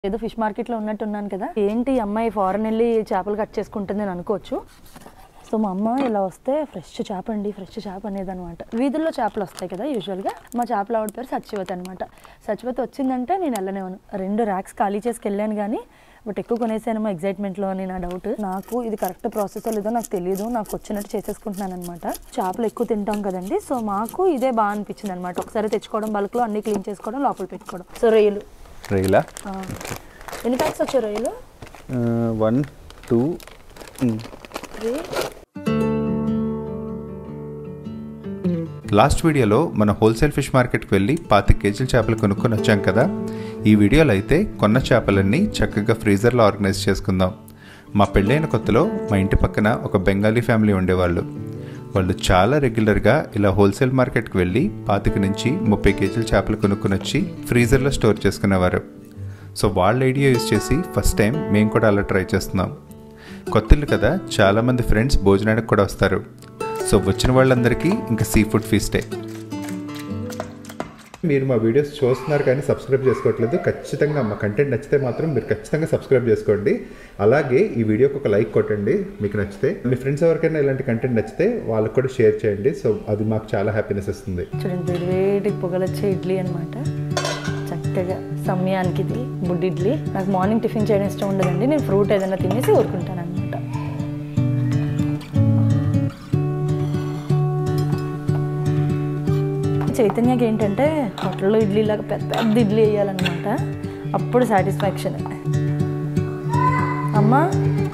ఏదో ఫిష్ మార్కెట్లో ఉన్నట్టున్నాను కదా ఏంటి ఈ అమ్మాయి ఫారెన్ వెళ్ళి చేపలు కట్ చేసుకుంటుంది అని అనుకోవచ్చు సో మా అమ్మ ఇలా వస్తే ఫ్రెష్ చేప అండి ఫ్రెష్ చేప అనేది అనమాట వీధుల్లో చేపలు వస్తాయి కదా యూజువల్గా మా చేపల ఆవిడ పేరు సత్యవతి అనమాట సత్యవతి వచ్చిందంటే నేను వెళ్ళనేవాను రెండు ర్యాక్స్ ఖాళీ చేసుకు వెళ్ళాను కానీ బట్ ఎక్కువ కొనేసాను మా ఎగ్జైట్మెంట్లో అని నా డౌట్ నాకు ఇది కరెక్ట్ ప్రాసెస్ లేదో నాకు తెలియదు నాకు వచ్చినట్టు చేసేసుకుంటున్నాను అనమాట చేపలు ఎక్కువ తింటాం కదండి సో మాకు ఇదే బాగా అనిపించింది అనమాట ఒకసారి తెచ్చుకోవడం బల్క్లో అన్ని క్లీన్ చేసుకోవడం లోపల పెట్టుకోవడం సో రొయ్యలు రైలా ఆ. ఎన్ని ప్యాక్స్ వచ్చాయి రొయ్యలు వన్ టూ త్రీ లాస్ట్ వీడియోలో మన హోల్సేల్ ఫిష్ మార్కెట్కి వెళ్ళి పాతి కేజీల చేపలు కొనుక్కొని వచ్చాం కదా ఈ వీడియోలో అయితే కొన్న చేపలన్నీ చక్కగా ఫ్రీజర్లో ఆర్గనైజ్ చేసుకుందాం మా పెళ్ళైన కొత్తలో మా ఇంటి పక్కన ఒక బెంగాలీ ఫ్యామిలీ ఉండేవాళ్ళు వాళ్ళు చాలా రెగ్యులర్గా ఇలా హోల్సేల్ మార్కెట్కి వెళ్ళి పాతిక నుంచి ముప్పై కేజీల చేపలు కొనుక్కొని వచ్చి ఫ్రీజర్లో స్టోర్ చేసుకునేవారు సో వాళ్ళ ఐడియా యూజ్ చేసి ఫస్ట్ టైం మేము కూడా అలా ట్రై చేస్తున్నాం కొత్తిల్లు కదా చాలామంది ఫ్రెండ్స్ భోజనానికి కూడా వస్తారు సో వచ్చిన వాళ్ళందరికీ ఇంకా సీ ఫుడ్ ఫీస్టే మీరు మా వీడియోస్ చూస్తున్నారు కానీ సబ్స్క్రైబ్ చేసుకోవట్లేదు ఖచ్చితంగా మా కంటెంట్ నచ్చితే మాత్రం మీరు ఖచ్చితంగా సబ్స్క్రైబ్ చేసుకోండి అలాగే ఈ వీడియోకి ఒక లైక్ కొట్టండి మీకు నచ్చితే మీ ఫ్రెండ్స్ ఎవరికైనా ఇలాంటి కంటెంట్ నచ్చితే వాళ్ళకి కూడా షేర్ చేయండి సో అది మాకు చాలా హ్యాపీనెస్ ఇస్తుంది చూడండి వేడి వేడి పొగలొచ్చే ఇడ్లీ అనమాట చక్కగా సమయానికి ఇది బుడ్డి ఇడ్లీ నాకు మార్నింగ్ టిఫిన్ చేయడం ఇష్టం ఉండదండి నేను ఫ్రూట్ ఏదైనా తినేసి ఊరుకుంటాను అనమాట చైతన్యకి ఏంటంటే హోటల్లో ఇడ్లీ లాగా పెద్ద పెద్ద ఇడ్లీ వేయాలన్నమాట అప్పుడు సాటిస్ఫాక్షన్ అమ్మా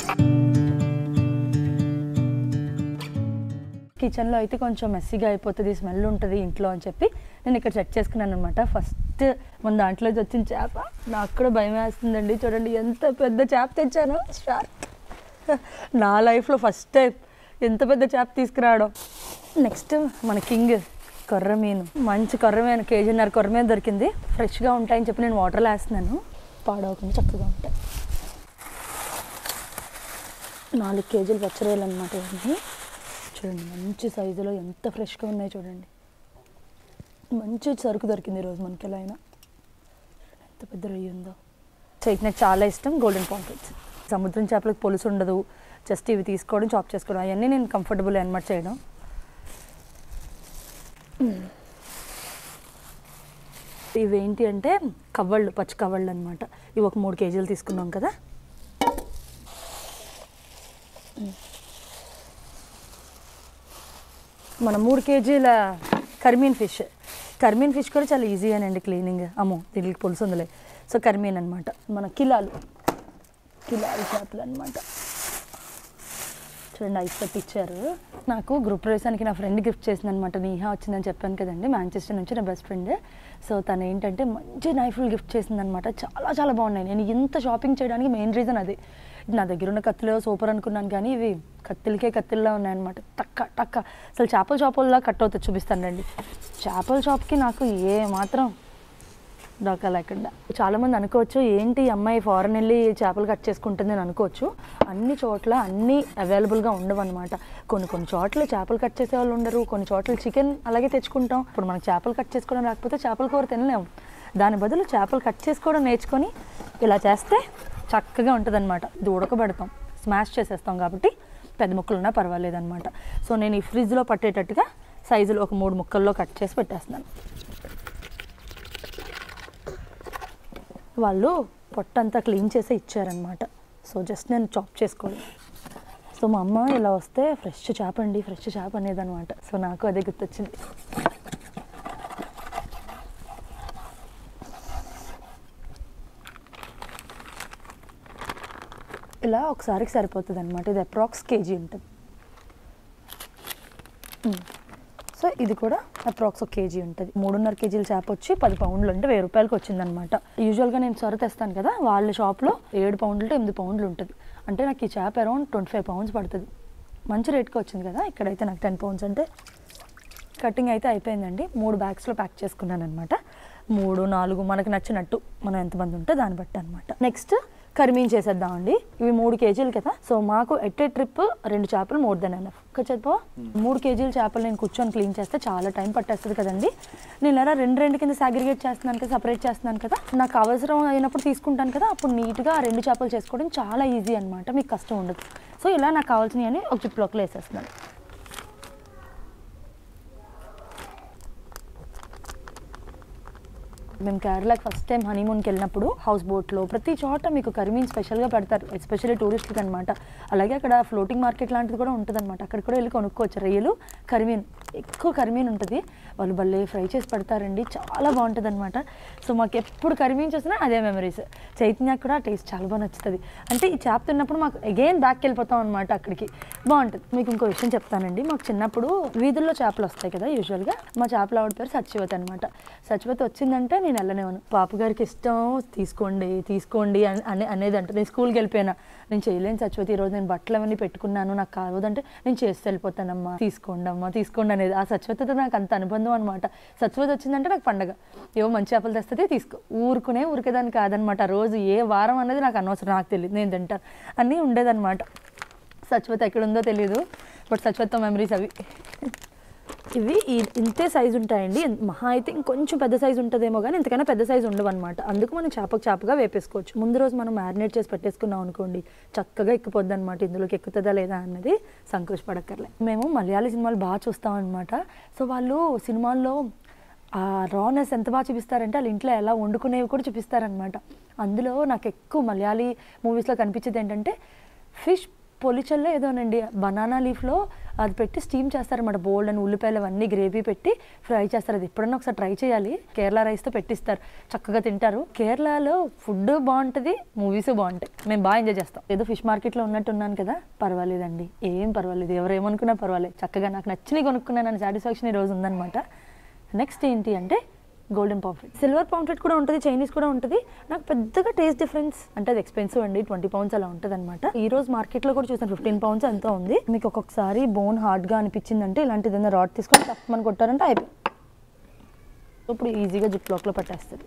కిచెన్లో అయితే కొంచెం మెస్సీగా అయిపోతుంది స్మెల్ ఉంటుంది ఇంట్లో అని చెప్పి నేను ఇక్కడ సెట్ చేసుకున్నాను అనమాట ఫస్ట్ మన దాంట్లో వచ్చిన చేప నాకు కూడా భయం వేస్తుందండి చూడండి ఎంత పెద్ద చేప తెచ్చాను షార్క్ నా లైఫ్లో ఫస్ట్ టైం ఎంత పెద్ద చేప తీసుకురావడం నెక్స్ట్ మన కింగ్ కొర్ర మీను మంచి కొర్ర మీను కేజీన్నర కొర్ర మీద దొరికింది ఫ్రెష్గా ఉంటాయని చెప్పి నేను వాటర్లో వేస్తున్నాను పాడవకుండా చక్కగా ఉంటాయి నాలుగు కేజీలు పచ్చరొయ్యలు అనమాట ఇవన్నీ చూడండి మంచి సైజులో ఎంత ఫ్రెష్గా ఉన్నాయి చూడండి మంచి సరుకు దొరికింది ఈరోజు మనకి ఎలా అయినా ఎంత పెద్ద రొయ్య ఉందో చైక్ నాకు చాలా ఇష్టం గోల్డెన్ పాంకెట్స్ సముద్రం చేపలకు పొలుసు ఉండదు జస్ట్ ఇవి తీసుకోవడం చాప్ చేసుకోవడం అవన్నీ నేను కంఫర్టబుల్ అనమాట చేయడం ఇవేంటి అంటే కవ్వళ్ళు పచ్చి కవ్వళ్ళు అనమాట ఇవి ఒక మూడు కేజీలు తీసుకున్నాం కదా మన మూడు కేజీల కర్మీన్ ఫిష్ కర్మీన్ ఫిష్ కూడా చాలా ఈజీ అనండి క్లీనింగ్ అమ్మో దీనికి పులుసు ఉందిలే సో కర్మీన్ అనమాట మన కిలాలు కిలాలు చేపలు అనమాట చూడండి ఐస్ పెట్టి ఇచ్చారు నాకు గ్రూప్ ప్రవేశానికి నా ఫ్రెండ్ గిఫ్ట్ చేసింది అనమాట నీహా వచ్చిందని చెప్పాను కదండి మాంచెస్టర్ నుంచి నా బెస్ట్ ఫ్రెండ్ సో తను ఏంటంటే మంచి నైఫ్లు గిఫ్ట్ చేసింది అనమాట చాలా చాలా బాగున్నాయి నేను ఇంత షాపింగ్ చేయడానికి మెయిన్ రీజన్ అది నా దగ్గర ఉన్న కత్తులు సూపర్ అనుకున్నాను కానీ ఇవి కత్తిలకే కత్తిల్లా ఉన్నాయన్నమాట టక్క టక్క అసలు చేపల షాపుల్లో కట్ అవుతుంది చూపిస్తానండి చేపల షాప్కి నాకు ఏ మాత్రం డోకా లేకుండా చాలామంది అనుకోవచ్చు ఏంటి ఈ అమ్మాయి ఫారెన్ వెళ్ళి చేపలు కట్ చేసుకుంటుంది అని అనుకోవచ్చు అన్ని చోట్ల అన్నీ అవైలబుల్గా ఉండవు అనమాట కొన్ని కొన్ని చోట్ల చేపలు కట్ చేసే వాళ్ళు ఉండరు కొన్ని చోట్ల చికెన్ అలాగే తెచ్చుకుంటాం ఇప్పుడు మనకు చేపలు కట్ చేసుకోవడం రాకపోతే చేపల కూర తినలేము దాని బదులు చేపలు కట్ చేసుకోవడం నేర్చుకొని ఇలా చేస్తే చక్కగా ఉంటుంది అనమాట ఇది ఉడకబెడతాం స్మాష్ చేసేస్తాం కాబట్టి పెద్ద ముక్కలు ఉన్నా పర్వాలేదు అనమాట సో నేను ఈ ఫ్రిడ్జ్లో పట్టేటట్టుగా సైజులో ఒక మూడు ముక్కల్లో కట్ చేసి పెట్టేస్తున్నాను వాళ్ళు పొట్టంతా క్లీన్ చేసి ఇచ్చారనమాట సో జస్ట్ నేను చాప్ చేసుకోవాలి సో మా అమ్మ ఇలా వస్తే ఫ్రెష్ చేప అండి ఫ్రెష్ చేప అనేది అనమాట సో నాకు అదే గుర్తొచ్చింది ఇలా ఒకసారికి సరిపోతుంది అనమాట ఇది అప్రాక్స్ కేజీ ఉంటుంది మ్మ్. సో ఇది కూడా అప్రాక్స్ ఒక కేజీ ఉంటుంది మూడున్నర కేజీల చేప వచ్చి పది పౌండ్లు అంటే వెయ్యి రూపాయలకి వచ్చిందనమాట యూజువల్గా నేను సొర తెస్తాను కదా వాళ్ళ షాప్లో ఏడు పౌండ్లు ఎనిమిది పౌండ్లు ఉంటుంది అంటే నాకు ఈ చేప అరౌండ్ ట్వంటీ ఫైవ్ పౌండ్స్ పడుతుంది మంచి రేట్కి వచ్చింది కదా ఇక్కడైతే నాకు టెన్ పౌండ్స్ అంటే కటింగ్ అయితే అయిపోయిందండి మూడు బ్యాగ్స్లో ప్యాక్ చేసుకున్నాను అనమాట మూడు నాలుగు మనకు నచ్చినట్టు మనం ఎంతమంది ఉంటే దాన్ని బట్టి అనమాట నెక్స్ట్ కరిమీన్ చేసేద్దామండి ఇవి మూడు కేజీలు కదా సో మాకు ఎట్ ఏ ట్రిప్ రెండు చేపలు మోర్ దెన్ ఎనఫ్ చెప్పు మూడు కేజీల చేపలు నేను కూర్చొని క్లీన్ చేస్తే చాలా టైం పట్టేస్తుంది కదండి నేను ఎలా రెండు రెండు కింద సాగ్రిగేట్ చేస్తున్నాను కదా సపరేట్ చేస్తున్నాను కదా నాకు అవసరం అయినప్పుడు తీసుకుంటాను కదా అప్పుడు నీట్గా ఆ రెండు చేపలు చేసుకోవడం చాలా ఈజీ అనమాట మీకు కష్టం ఉండదు సో ఇలా నాకు కావాల్సినవి అని ఒక జిప్లోకి వేసేస్తున్నాను మేము కేరళకి ఫస్ట్ టైం హనీమూన్కి వెళ్ళినప్పుడు హౌస్ బోట్లో ప్రతి చోట మీకు కరిమీన్ స్పెషల్గా పెడతారు ఎస్పెషల్లీ టూరిస్టులకి అనమాట అలాగే అక్కడ ఫ్లోటింగ్ మార్కెట్ లాంటిది కూడా ఉంటుంది అనమాట అక్కడ కూడా వెళ్ళి కొనుక్కోవచ్చు రొయ్యలు కరిమీన్ ఎక్కువ కరిమీన్ ఉంటుంది వాళ్ళు భలే ఫ్రై చేసి పెడతారండి చాలా బాగుంటుంది అనమాట సో మాకు ఎప్పుడు కరిమీన్ చూసినా అదే మెమరీస్ చైతన్యకు కూడా టేస్ట్ చాలా బాగా నచ్చుతుంది అంటే ఈ చేప తిన్నప్పుడు మాకు అగైన్ బ్యాక్ వెళ్ళిపోతాం అనమాట అక్కడికి బాగుంటుంది మీకు ఇంకో విషయం చెప్తానండి మాకు చిన్నప్పుడు వీధుల్లో చేపలు వస్తాయి కదా యూజువల్గా మా చేపల ఆవిడ పేరు సత్యవతి అనమాట సత్యవతి వచ్చిందంటే నేను వెళ్ళనేవాను పాప గారికి ఇష్టం తీసుకోండి తీసుకోండి అని అనే అనేది అంటే నేను స్కూల్కి వెళ్ళిపోయినా నేను చేయలేను సత్యవతి ఈరోజు నేను బట్టలు అవన్నీ పెట్టుకున్నాను నాకు కావదంటే నేను చేసి వెళ్ళిపోతానమ్మా తీసుకోండి అమ్మా తీసుకోండి అనేది ఆ సత్యవతితో నాకు అంత అనుబంధం అనమాట సత్యవతి వచ్చిందంటే నాకు పండగ ఏవో మంచి చేపలు తెస్తుంది తీసుకో ఊరుకునే ఊరికేదాన్ని కాదనమాట ఆ రోజు ఏ వారం అనేది నాకు అనవసరం నాకు తెలియదు నేను తింటాను అన్నీ ఉండేదన్నమాట సత్యవతి ఎక్కడుందో తెలియదు బట్ సత్యవతితో మెమరీస్ అవి ఇవి ఈ- ఇంతే సైజు ఉంటాయండి ఇన్- మహా అయితే ఇంకొంచెం పెద్ద సైజు ఉంటుందేమో కానీ ఇంతకన్నా పెద్ద సైజు ఉండవు అనమాట అందుకు మనం చేపకు చేపగా వేపేసుకోవచ్చు ముందు రోజు మనం మ్యారినేట్ చేసి పెట్టేసుకున్నాం అనుకోండి చక్కగా ఎక్కిపోద్ది అనమాట ఇందులోకి ఎక్కుతుందా లేదా అన్నది సంకోచపడక్కర్లే మేము మలయాళీ సినిమాలు బాగా చూస్తాం అనమాట సో వాళ్ళు సినిమాల్లో ఆ రానెస్ ఎంత బాగా చూపిస్తారంటే వాళ్ళ ఇంట్లో ఎలా వండుకునేవి కూడా చూపిస్తారనమాట అందులో నాకు ఎక్కువ మలయాళీ మూవీస్లో కనిపించేది ఏంటంటే ఫిష్ పొలిచల్లో ఏదోనండి బనానా లీఫ్లో అది పెట్టి స్టీమ్ చేస్తారన్నమాట బోల్డ్ అని ఉల్లిపాయలు అవన్నీ గ్రేవీ పెట్టి ఫ్రై చేస్తారు అది ఎప్పుడన్నా ఒకసారి ట్రై చేయాలి కేరళ రైస్తో పెట్టిస్తారు చక్కగా తింటారు కేరళలో ఫుడ్ బాగుంటుంది మూవీస్ బాగుంటాయి మేము బాగా ఎంజాయ్ చేస్తాం ఏదో ఫిష్ మార్కెట్లో ఉన్నట్టున్నాను కదా పర్వాలేదండి ఏం పర్వాలేదు ఎవరు ఏమనుకున్నా పర్వాలేదు చక్కగా నాకు నచ్చినవి కొనుక్కున్నాను సాటిస్ఫాక్షన్ ఈ రోజు ఉందన్నమాట నెక్స్ట్ ఏంటి అంటే గోల్డెన్ పాంఫ్లెట్ సిల్వర్ పాంఫ్లెట్ కూడా ఉంటుంది చైనీస్ కూడా ఉంటుంది నాకు పెద్దగా టేస్ట్ డిఫరెన్స్ అంటే అది ఎక్స్పెన్సివ్ అండి ట్వంటీ పౌండ్స్ అలా ఉంటుంది అనమాట ఈ రోజు మార్కెట్లో కూడా చూసాను ఫిఫ్టీన్ పౌండ్స్ ఎంతో ఉంది మీకు ఒక్కొక్కసారి బోన్ హార్డ్గా అనిపించిందంటే ఇలాంటిది ఏదైనా రాడ్ తీసుకొని తప్పమని కొట్టారంటే అయిపోయి ఇప్పుడు ఈజీగా జిప్ లాక్లో పట్టేస్తుంది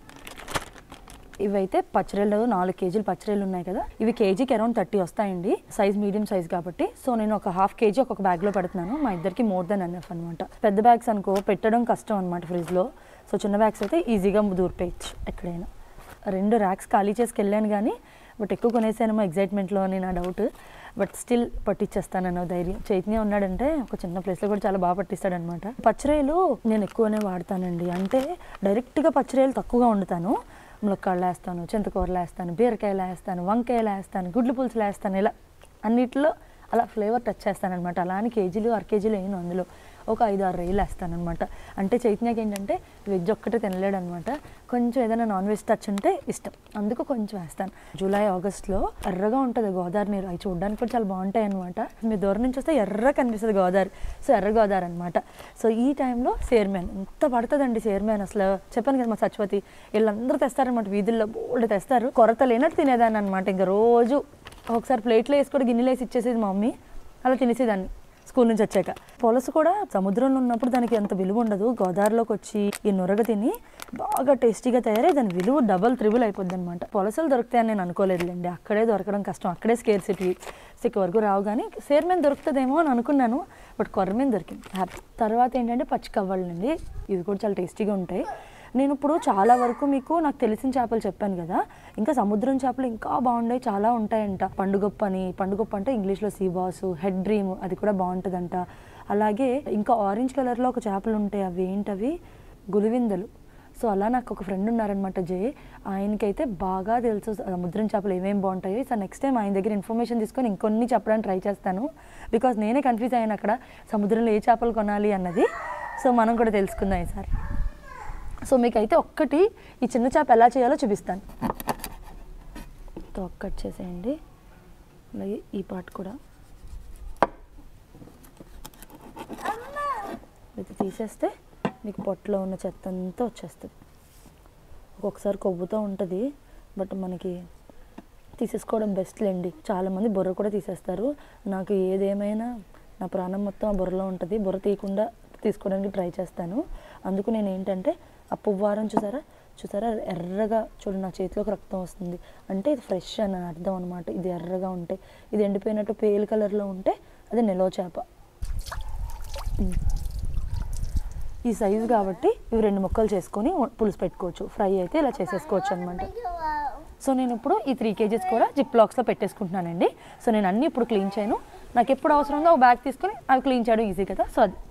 ఇవైతే పచ్చరేళ్ళు నాలుగు కేజీలు పచ్చరేళ్ళు ఉన్నాయి కదా ఇవి కేజీకి అరౌండ్ థర్టీ వస్తాయండి సైజ్ మీడియం సైజ్ కాబట్టి సో నేను ఒక హాఫ్ కేజీ ఒక్కొక్క బ్యాగ్లో పెడుతున్నాను మా ఇద్దరికి మోర్ దెన్ ఎన్ఎఫ్ అనమాట పెద్ద బ్యాగ్స్ అనుకో పెట్టడం కష్టం అనమాట ఫ్రిడ్జ్లో సో చిన్న బ్యాగ్స్ అయితే ఈజీగా దూరిపోయచ్చు ఎక్కడైనా రెండు ర్యాక్స్ ఖాళీ చేసుకు వెళ్ళాను కానీ బట్ ఎక్కువ కొనేసానేమో ఎగ్జైట్మెంట్లో అని నా డౌట్ బట్ స్టిల్ పట్టించేస్తానన్న ధైర్యం చైతన్య ఉన్నాడంటే ఒక చిన్న ప్లేస్లో కూడా చాలా బాగా పట్టిస్తాడనమాట పచ్చిరేలు నేను ఎక్కువనే వాడతానండి అంటే డైరెక్ట్గా పచ్చిరేలు తక్కువగా వండుతాను ములక్కాడలు వేస్తాను చింతకూరలు వేస్తాను బీరకాయలు వేస్తాను వంకాయలు వేస్తాను గుడ్లు పులుసులు వేస్తాను ఇలా అన్నిట్లో అలా ఫ్లేవర్ టచ్ చేస్తాను అనమాట అలా అని కేజీలు అర కేజీలు వేయను అందులో ఒక ఐదు ఆరు రైలు వేస్తాను అనమాట అంటే చైతన్యకి ఏంటంటే వెజ్ ఒక్కటే తినలేడు అనమాట కొంచెం ఏదైనా నాన్ వెజ్ టచ్ ఉంటే ఇష్టం అందుకు కొంచెం వేస్తాను జూలై ఆగస్ట్లో ఎర్రగా ఉంటుంది గోదావరి నీరు అవి చూడడానికి కూడా చాలా బాగుంటాయి అనమాట మీ దూరం నుంచి వస్తే ఎర్ర కనిపిస్తుంది గోదావరి సో ఎర్ర గోదావరి అనమాట సో ఈ టైంలో సేర్మ్యాన్ ఎంత పడుతుందండి సేర్మ్యాన్ అసలు చెప్పాను కదా మా సత్యవతి వీళ్ళందరూ తెస్తారనమాట వీధుల్లో బోల్డ్ తెస్తారు కొరత లేనట్టు తినేదాన్ని అనమాట ఇంకా రోజు ఒకసారి ప్లేట్లో వేసి కూడా గిన్నెలు వేసి ఇచ్చేసేది మా మమ్మీ అలా తినేసేదాన్ని స్కూల్ నుంచి వచ్చాక పులస కూడా సముద్రంలో ఉన్నప్పుడు దానికి అంత విలువ ఉండదు గోదావరిలోకి వచ్చి ఈ నొరగ తిని బాగా టేస్టీగా తయారై దాని విలువ డబల్ త్రిబుల్ అయిపోద్ది అనమాట పులసలు దొరుకుతాయని నేను అనుకోలేదులేండి అక్కడే దొరకడం కష్టం అక్కడే స్కేర్ సిటీ సిక్ వరకు రావు కానీ సేర్మేన్ దొరుకుతుందేమో అని అనుకున్నాను బట్ కొర్రమేన్ దొరికింది హ్యాపీ తర్వాత ఏంటంటే పచ్చి కవ్వాళ్ళండి ఇవి కూడా చాలా టేస్టీగా ఉంటాయి నేను ఇప్పుడు చాలా వరకు మీకు నాకు తెలిసిన చేపలు చెప్పాను కదా ఇంకా సముద్రం చేపలు ఇంకా బాగుంటాయి చాలా ఉంటాయంట పండుగొప్ప అని పండుగొప్ప అంటే ఇంగ్లీష్లో సీ బాస్ హెడ్ డ్రీమ్ అది కూడా బాగుంటుందంట అలాగే ఇంకా ఆరెంజ్ కలర్లో ఒక చేపలు ఉంటాయి అవి ఏంటవి గులివిందలు సో అలా నాకు ఒక ఫ్రెండ్ ఉన్నారనమాట జే ఆయనకైతే బాగా తెలుసు సముద్రం చేపలు ఏమేమి బాగుంటాయో సో నెక్స్ట్ టైం ఆయన దగ్గర ఇన్ఫర్మేషన్ తీసుకొని ఇంకొన్ని చెప్పడానికి ట్రై చేస్తాను బికాస్ నేనే కన్ఫ్యూజ్ అయ్యాను అక్కడ సముద్రంలో ఏ చేపలు కొనాలి అన్నది సో మనం కూడా తెలుసుకుందాం ఈసారి సో మీకైతే ఒక్కటి ఈ చిన్న చేప ఎలా చేయాలో చూపిస్తాను తోక కట్ చేసేయండి అలాగే ఈ పార్ట్ కూడా ఇది తీసేస్తే మీకు పొట్టలో ఉన్న చెత్త అంతా వచ్చేస్తుంది ఒక్కొక్కసారి కొవ్వుతో ఉంటుంది బట్ మనకి తీసేసుకోవడం బెస్ట్లేండి చాలామంది బుర్ర కూడా తీసేస్తారు నాకు ఏదేమైనా నా ప్రాణం మొత్తం ఆ బుర్రలో ఉంటుంది బుర్ర తీయకుండా తీసుకోవడానికి ట్రై చేస్తాను అందుకు నేను ఏంటంటే ఆ పువ్వారం చూసారా చూసారా ఎర్రగా చూడు నా చేతిలోకి రక్తం వస్తుంది అంటే ఇది ఫ్రెష్ అని అర్థం అనమాట ఇది ఎర్రగా ఉంటే ఇది ఎండిపోయినట్టు పేల్ కలర్లో ఉంటే అది నిలవ చేప ఉమ్. ఈ సైజు కాబట్టి ఇవి రెండు ముక్కలు చేసుకొని పులుసు పెట్టుకోవచ్చు ఫ్రై అయితే ఇలా చేసేసుకోవచ్చు అనమాట సో నేను ఇప్పుడు ఈ త్రీ కేజీస్ కూడా జిప్ లాక్స్లో పెట్టేసుకుంటున్నానండి సో నేను అన్నీ ఇప్పుడు క్లీన్ చేయను నాకు ఎప్పుడు అవసరం ఉందో ఒక బ్యాగ్ తీసుకొని అవి క్లీన్ చేయడం ఈజీ కదా సో అది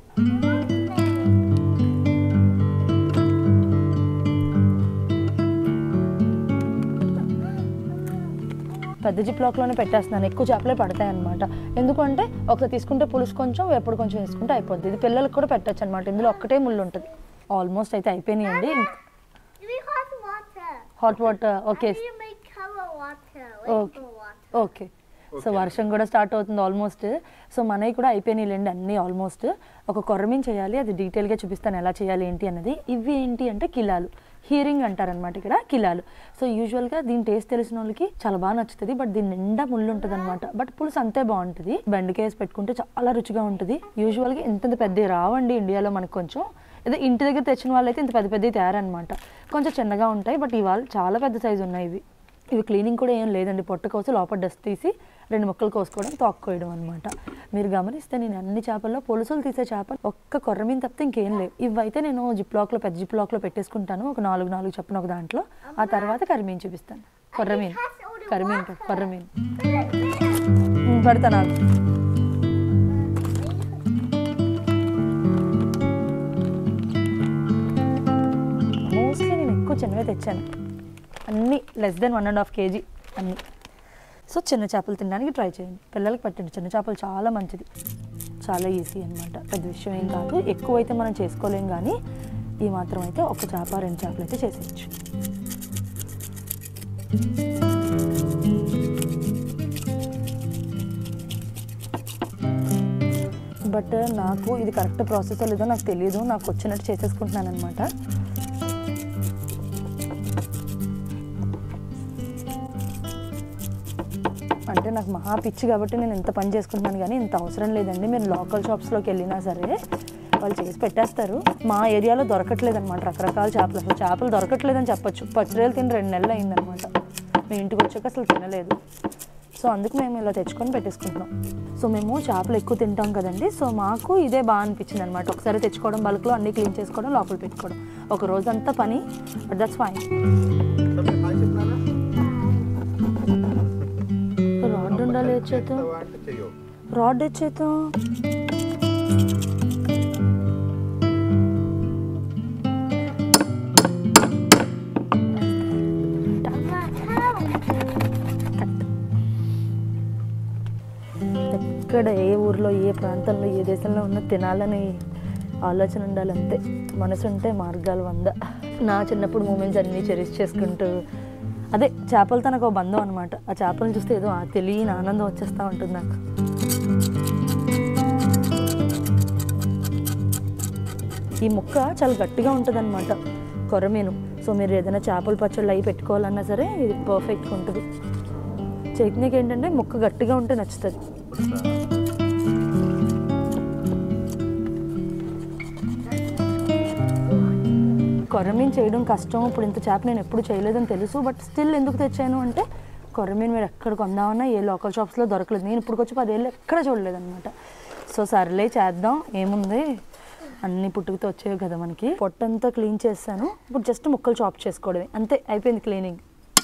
పెద్ద జిప్ లాక్లోనే పెట్టేస్తున్నాను ఎక్కువ చేపలే పడతాయి అనమాట ఎందుకంటే ఒకసారి తీసుకుంటే పులుసు కొంచెం ఎప్పుడు కొంచెం వేసుకుంటే అయిపోద్ది ఇది పిల్లలకు కూడా పెట్టచ్చు అనమాట ఇందులో ఒక్కటే ముళ్ళు ఉంటుంది ఆల్మోస్ట్ అయితే అయిపోయినాయండి Give me hot water. Hot water okay I need to make color water. Wait Okay. for water. Okay so వర్షం కూడా స్టార్ట్ అవుతుంది ఆల్మోస్ట్ సో మనవి కూడా అయిపోయినాయిలేండి అన్నీ ఆల్మోస్ట్ ఒక కొర్రమీన్ చేయాలి అది డీటెయిల్గా చూపిస్తాను ఎలా చేయాలి ఏంటి అన్నది ఇవి ఏంటి అంటే కిలాలు హీరింగ్ అంటారనమాట ఇక్కడ కిలాలు సో యూజువల్గా దీని టేస్ట్ తెలిసిన వాళ్ళకి చాలా బాగా నచ్చుతుంది బట్ దీని నిండా ముళ్ళు ఉంటుంది అనమాట బట్ పులుసు అంతే బాగుంటుంది బెండకాయ వేసి పెట్టుకుంటే చాలా రుచిగా ఉంటుంది యూజువల్గా ఇంత పెద్దవి రావండి ఇండియాలో మనకు కొంచెం ఏదో ఇంటి దగ్గర తెచ్చిన వాళ్ళైతే ఇంత పెద్ద పెద్దవి తయారనమాట కొంచెం చిన్నగా ఉంటాయి బట్ ఇవాళ చాలా పెద్ద సైజు ఉన్నాయి ఇవి ఇవి క్లీనింగ్ కూడా ఏం లేదండి పొట్ట కోసి లోపల డస్ట్ తీసి రెండు ముక్కలు కోసుకోవడం తోక్కోయడం అనమాట మీరు గమనిస్తే నేను అన్ని చేపల్లో పొలుసులు తీసే చేపలు ఒక్క కొర్రమీన తప్పితే ఇంకేం లేవు ఇవైతే నేను జిప్ లాక్లో పెద్ద జిప్ లాక్లో పెట్టేసుకుంటాను ఒక నాలుగు నాలుగు చప్పున ఒక దాంట్లో ఆ తర్వాత కరిమీన్ చూపిస్తాను కొర్రమీన్ కరిమీన్ కాదు, కొర్రమీన్ ఉమ్, పెడతాను ఆగు. మోస్ట్లీ నేను ఎక్కువ చిన్నవే తెచ్చాను అన్నీ less than one and half kg అన్నీ సో చిన్న చేపలు తినడానికి ట్రై చేయండి పిల్లలకి పెట్టండి చిన్న చేపలు చాలా మంచిది చాలా ఈజీ అనమాట పెద్ద విషయం ఏం కాదు ఎక్కువ అయితే మనం చేసుకోలేం కానీ ఈ మాత్రం అయితే ఒక చేప రెండు చేపలు అయితే చేసేయచ్చు బట్ నాకు ఇది కరెక్ట్ ప్రాసెస్ లేదో నాకు తెలియదు నాకు వచ్చినట్టు చేసేసుకుంటున్నాను అనమాట అంటే నాకు మహా పిచ్చి కాబట్టి నేను ఇంత పని చేసుకుంటున్నాను కానీ ఇంత అవసరం లేదండి మీరు లోకల్ షాప్స్లోకి వెళ్ళినా సరే వాళ్ళు చేసి పెట్టేస్తారు మా ఏరియాలో దొరకట్లేదు అనమాట రకరకాల చేపలు అసలు చేపలు దొరకట్లేదని చెప్పొచ్చు పచ్చిరేలు తిని రెండు నెలలు అయిందనమాట మేము ఇంటికి వచ్చాక అసలు తినలేదు సో అందుకు మేము ఇలా తెచ్చుకొని పెట్టేసుకుంటున్నాం సో మేము చేపలు ఎక్కువ తింటాం కదండి సో మాకు ఇదే బాగా అనిపించింది అనమాట ఒకసారి తెచ్చుకోవడం బల్క్లో అన్నీ క్లీన్ చేసుకోవడం లోపల పెట్టుకోవడం ఒక రోజంతా పని బట్ దట్స్ ఫైన్ రాడ్ ఉండాలి ఏ చేత రాడ్ ఏ చేత ఎక్కడ ఏ ఊర్లో ఏ ప్రాంతంలో ఏ దేశంలో ఉన్న తినాలని ఆలోచన ఉండాలి అంతే మనసు ఉంటే మార్గాలు వంద నా చిన్నప్పుడు మూమెంట్స్ అన్నీ చెరిష్ చేసుకుంటూ అదే చేపలతో నాకు ఒక బంధం అనమాట ఆ చేపలను చూస్తే ఏదో ఆ తెలియని ఆనందం వచ్చేస్తూ ఉంటుంది నాకు ఈ ముక్క చాలా గట్టిగా ఉంటుంది అనమాట కొరమీను సో మీరు ఏదైనా చేపల పచ్చళ్ళు అవి పెట్టుకోవాలన్నా సరే ఇది పర్ఫెక్ట్గా ఉంటుంది చట్నీకి ఏంటంటే ముక్క గట్టిగా ఉంటే నచ్చుతుంది కొరమీన్ చేయడం కష్టం ఇప్పుడు ఇంత చేప నేను ఎప్పుడు చేయలేదని తెలుసు బట్ స్టిల్ ఎందుకు తెచ్చాను అంటే కొరమీన్ మీరు ఎక్కడ కొందామన్నా ఏ లోకల్ షాప్స్లో దొరకలేదు నేను ఇప్పుడు వచ్చి పదేళ్ళు ఎక్కడ చూడలేదన్నమాట సో సర్లే చేద్దాం ఏముంది అన్ని పుట్టుకతో వచ్చేవి కదా మనకి పొట్టంతా క్లీన్ చేస్తాను ఇప్పుడు జస్ట్ ముక్కలు చాప్ చేసుకోవడమే అంతే అయిపోయింది క్లీనింగ్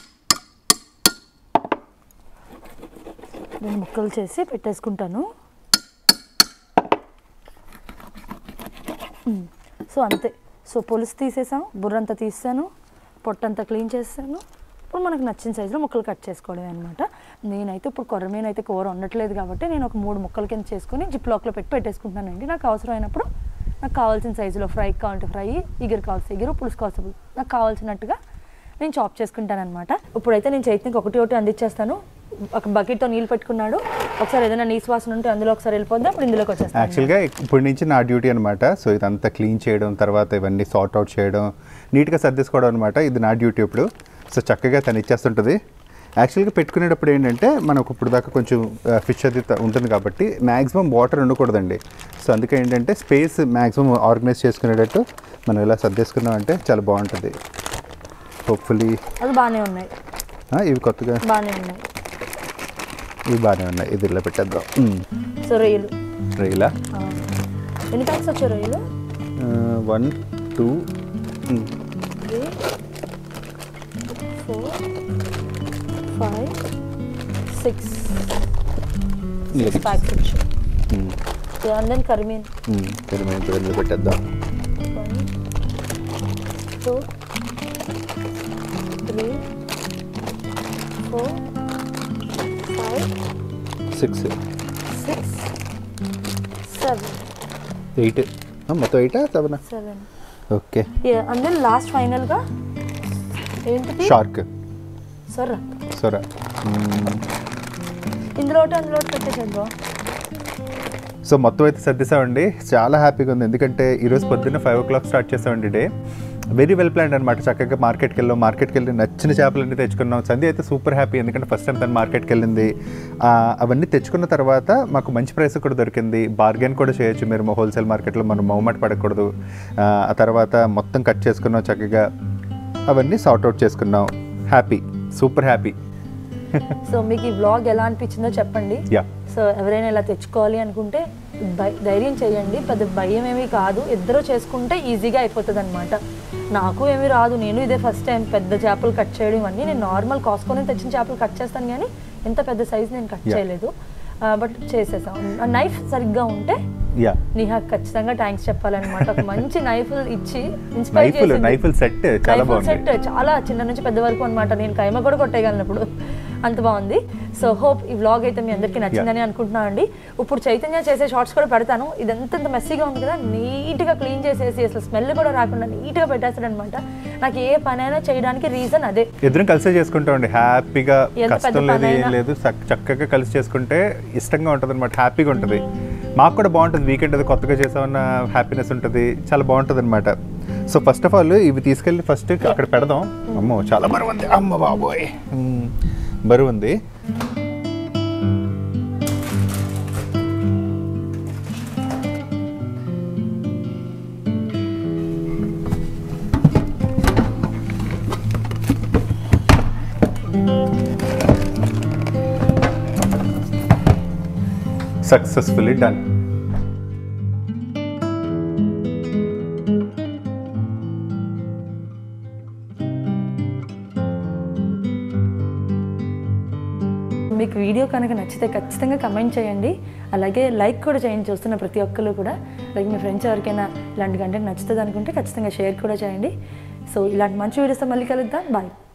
నేను ముక్కలు చేసి పెట్టేసుకుంటాను మ్మ్. సో అంతే సో పులుసు తీసేసాం బుర్రంతా తీసాను పొట్టంతా క్లీన్ చేసాను ఇప్పుడు మనకు నచ్చిన సైజులో ముక్కలు కట్ చేసుకోవడమే అనమాట నేనైతే ఇప్పుడు కొర్రమీన అయితే కూర ఉండట్లేదు కాబట్టి నేను ఒక మూడు ముక్కల కింద చేసుకొని జిప్ లాక్లో పెట్టి పెట్టేసుకుంటానండి నాకు అవసరమైనప్పుడు నాకు కావాల్సిన సైజులో ఫ్రై కావాలంటే ఫ్రై ఇగురు కావాల్సి ఇగురు పులుసు కావాల్సి పులుసు. నాకు కావాల్సినట్టుగా నేను చాప్ చేసుకుంటాను అనమాట ఇప్పుడైతే నేను చైతన్యకి ఒకటి ఒకటి అందించేస్తాను ఒక బకెట్తో నీళ్ళు పెట్టుకున్నాడు ఒకసారి ఏదైనా నీసు వాసన ఉంటే అందులో ఒకసారి వెళ్ళిపోద్దాం అప్పుడు ఇందులోకి వచ్చేస్తాను యాక్చువల్గా ఇప్పటి నుంచి నా డ్యూటీ అనమాట సో ఇదంతా క్లీన్ చేయడం తర్వాత ఇవన్నీ సార్ట్ అవుట్ చేయడం నీట్గా సర్దేసుకోవడం అనమాట ఇది నా డ్యూటీ ఇప్పుడు సో చక్కగా తను ఇచ్చేస్తుంటుంది యాక్చువల్గా పెట్టుకునేటప్పుడు ఏంటంటే మనకు ఇప్పుడు దాకా కొంచెం ఫిష్ అది త- ఉంటుంది కాబట్టి మ్యాక్సిమం వాటర్ ఉండకూడదండి సో అందుకే ఏంటంటే స్పేస్ మ్యాక్సిమం ఆర్గనైజ్ చేసుకునేటట్టు మనం ఇలా సర్దేసుకున్నాం అంటే చాలా బాగుంటుంది హోప్ఫుల్లీ అది బాగానే ఉన్నాయి ఇవి కొత్తగా బాగానే ఉన్నాయి ఇవి బాగానే ఉన్నాయి ఇది ఇలా పెట్టేద్దాం మ్మ్. సో రొయ్యలు రైలా ఆ. ఎన్ని ప్యాక్స్ వచ్చాయి రొయ్యలు one two three four five six six packs వచ్చాయి అండ్ దెన్ కరిమీన్ ఇందులో పెట్టేద్దాం one two three four five six six seven eight మొత్తం ఎయిటా సెవెనా seven okay and then last ఫైనల్గా ఏంటిది షార్క్ సొర్ర సొరా ఇందులో ఒకటి అందులో ఒకటి పెట్టేసేద్దాం సో మొత్తం అయితే సర్దిసామండి చాలా హ్యాపీగా ఉంది ఎందుకంటే ఈరోజు పొద్దున్న ఫైవ్ ఓ క్లాక్ స్టార్ట్ చేసామండి డే వెరీ వెల్ ప్లాన్ అనమాట చక్కగా మార్కెట్కి వెళ్ళాం మార్కెట్కి వెళ్ళి నచ్చిన చేపలన్నీ తెచ్చుకున్నాం సంధ్య అయితే సూపర్ హ్యాపీ ఎందుకంటే ఫస్ట్ టైం తను మార్కెట్కి వెళ్ళింది ఆ, అవన్నీ తెచ్చుకున్న తర్వాత మాకు మంచి ప్రైస్ కూడా దొరికింది బార్గెన్ కూడా చేయొచ్చు మీరు హోల్సేల్ మార్కెట్లో మనం మౌమట్ పడకూడదు ఆ ఆ తర్వాత మొత్తం కట్ చేసుకున్నాం చక్కగా అవన్నీ సార్ట్ అవుట్ చేసుకున్నాం హ్యాపీ సూపర్ హ్యాపీ సో మీకు ఈ బ్లాగ్ ఎలా అనిపించిందో చెప్పండి యా సో ఎవరైనా ఇలా తెచ్చుకోవాలి అనుకుంటే భై- ధైర్యం చేయండి పెద్ద భయం ఏమీ కాదు ఇద్దరు చేసుకుంటే ఈజీగా అయిపోతుంది అనమాట నాకు ఏమీ రాదు నేను ఇదే ఫస్ట్ టైం పెద్ద చేపలు కట్ చేయడం ఇవన్నీ నేను నార్మల్ కాసుకొని తెచ్చిన చేపలు కట్ చేస్తాను కానీ ఇంత పెద్ద సైజ్ నేను కట్ Yeah. చేయలేదు బట్ చేసేసాం నైఫ్ సరిగ్గా ఉంటే యా నీహా ఖచ్చితంగా థ్యాంక్స్ చెప్పాలన్నమాట ఒక మంచి నైఫ్ ఇచ్చి ఇన్స్పైర్ నైఫుల్ నైఫుల్ సెట్ చాలా బాగుంది సెట్ చాలా చిన్న నుంచి పెద్ద వరకు అనమాట నేను కైమ కూడా కొట్టేయగలను ఇప్పుడు అంత బాగుంది సో హోప్ ఈ వ్లాగ్ అయితే మీ అందరికీ నచ్చిందని అనుకుంటున్నాను అండి ఇప్పుడు చైతన్య చేసే షార్ట్స్ కూడా పెడతాను ఇదంతా ఇంత మెస్సీగా ఉంది కదా నీట్గా క్లీన్ చేసేసి అసలు స్మెల్ కూడా రాకుండా నీట్గా పెట్టేస్తాడు అనమాట నాకు ఏ పనైనా చేయడానికి రీజన్ అదే ఇద్దరం కలిసే చేసుకుంటామండి హ్యాపీగా ఎంత పెద్ద కష్టం లేదు ఏం పనైనా. లేదు చక్- చక్కగా కలిసి చేసుకుంటే ఇష్టంగా ఉంటుంది అనమాట హ్యాపీగా ఉంటుంది మాకు కూడా బాగుంటుంది వీకెండ్ అది కొత్తగా చేసామన్న హ్యాపీనెస్ ఉంటుంది చాలా బాగుంటుంది అనమాట సో ఫస్ట్ ఆఫ్ ఆల్ ఇవి తీసుకెళ్ళి ఫస్ట్ అక్కడ పెడదాం అమ్మో చాలా బరువు ఉంది అమ్మ బాబోయ్ మ్మ్. బరువు ఉంది సక్సెస్ఫుల్లీ డన్ మీకు వీడియో కనుక నచ్చితే ఖచ్చితంగా కమెంట్ చేయండి అలాగే లైక్ కూడా చేయండి చూస్తున్న ప్రతి ఒక్కరు కూడా అలాగే మీ ఫ్రెండ్స్ ఎవరికైనా ఇలాంటి కంటెంట్ నచ్చుతుంది అనుకుంటే ఖచ్చితంగా షేర్ కూడా చేయండి సో ఇలాంటి మంచి వీడియోస్తో మళ్ళీ కలుద్దాం బాయ్